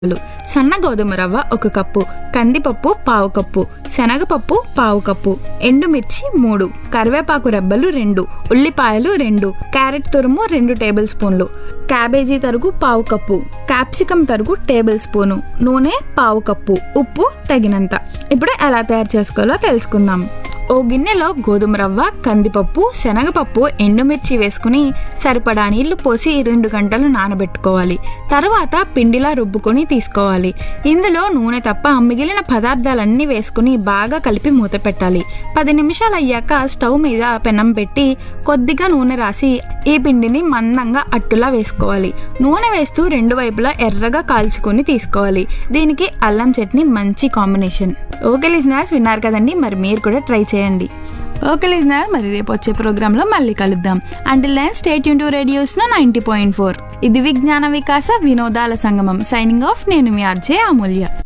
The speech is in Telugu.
లు, సన్న గోధుమ రవ్వ ఒక కప్పు కందిపప్పు పావు కప్పు శనగపప్పు పావు కప్పు ఎండుమిర్చి మూడు కరివేపాకు రెబ్బలు రెండు ఉల్లిపాయలు రెండు క్యారెట్ తురుము రెండు టేబుల్ స్పూన్లు క్యాబేజీ తరుగు పావు కప్పు క్యాప్సికం తరుగు టేబుల్ స్పూను నూనె పావు కప్పు ఉప్పు తగినంత ఇప్పుడు ఎలా తయారు చేసుకోవాలో తెలుసుకుందాం ఓ గిన్నెలో గోధుమ రవ్వ కందిపప్పు శనగపప్పు ఎండుమిర్చి వేసుకుని సరిపడా నీళ్లు పోసి రెండు గంటలు నానబెట్టుకోవాలి తర్వాత పిండిలా రుబ్బుకొని తీసుకోవాలి ఇందులో నూనె తప్ప మిగిలిన పదార్థాలన్నీ వేసుకుని బాగా కలిపి మూత పెట్టాలి పది నిమిషాలు అయ్యాక స్టవ్ మీద పెనం పెట్టి కొద్దిగా నూనె రాసి ఈ పిండిని మందంగా అట్టులా వేసుకోవాలి నూనె వేస్తూ రెండు వైపులా ఎర్రగా కాల్చుకొని తీసుకోవాలి దీనికి అల్లం చట్నీ మంచి కాంబినేషన్ ఓకే లిజినర్స్ విన్నారు కదండి మరి మీరు కూడా ట్రై చేయండి ఓకే లిజినర్ మరి రేపు వచ్చే ప్రోగ్రాంలో మళ్ళీ కలుద్దాం అంటిల్ దెన్ స్టేట్ యూన్ టు రేడియోస్ లో నైంటీ పాయింట్ ఫోర్ ఇది విజ్ఞాన వికాస వినోదాల సంగమం సైనింగ్ ఆఫ్ నేను మీ అర్జే అమూల్య